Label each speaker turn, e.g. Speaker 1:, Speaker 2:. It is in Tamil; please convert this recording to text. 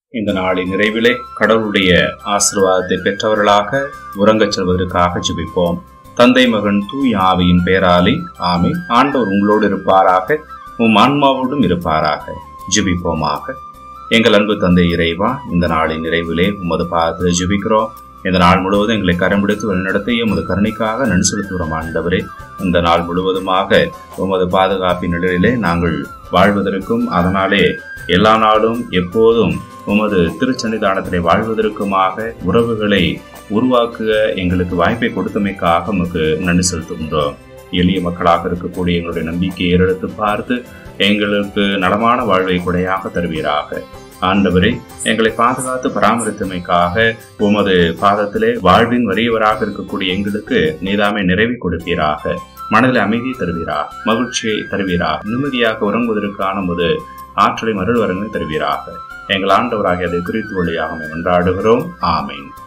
Speaker 1: இந்த நாளின் நிறைவிலே கடவுளுடைய ஆசீர்வாதத்தை பெற்றவர்களாக உறங்கச் செல்வதற்காக ஜெபிப்போம் தந்தை மகன் தூய் ஆவியின் பெயராலே ஆமே ஆண்டவர் உங்களோடு இருப்பாராக உம் ஆன்மாவோடும் இருப்பாராக ஜெபிப்போமாக எங்கள் அன்பு தந்தை இறைவா இந்த நாளின் நிறைவிலே உமது பாதத்தில் ஜெபிக்கிறோம் இந்த நாள் முழுவதும் எங்களை கரம் பிடித்து வழிநடத்திய உமது கருணைக்காக நன்றி செலுத்துகிறோம் ஆண்டவரே இந்த நாள் முழுவதுமாக உமது பாதுகாப்பின் நிழலிலே நாங்கள் வாழ்வதற்கும் அதனாலே எல்லா நாளும் எப்போதும் உமது திருச்சன்னிதானத்திலே வாழ்வதற்குமாக உறவுகளை உருவாக்குக எங்களுக்கு வாய்ப்பை கொடுத்தமைக்காக உமக்கு நன்றி செலுத்துகின்றோம் எளிய மக்களாக இருக்கக்கூடிய எங்களுடைய நம்பிக்கையை ஏறெடுத்து பார்த்து எங்களுக்கு நலமான வாழ்வை கொடையாக தருவீராக ஆண்டவரே எங்களை பாதுகாத்து பராமரித்தமைக்காக உமது பாதத்திலே வாழ்வின் வறியவராக இருக்கக்கூடிய எங்களுக்கு நீதாமே நிறைவை கொடுப்பீராக மனதில் அமைதியை தருவீரா மகிழ்ச்சியை தருவீரா நிம்மதியாக உறங்குவதற்கான உமது ஆற்றலை மருள் வரங்களை தருவீராக எங்கள் ஆண்டவராகிய அதை குறித்து வழியாக கொண்டாடுகிறோம் ஆமேன்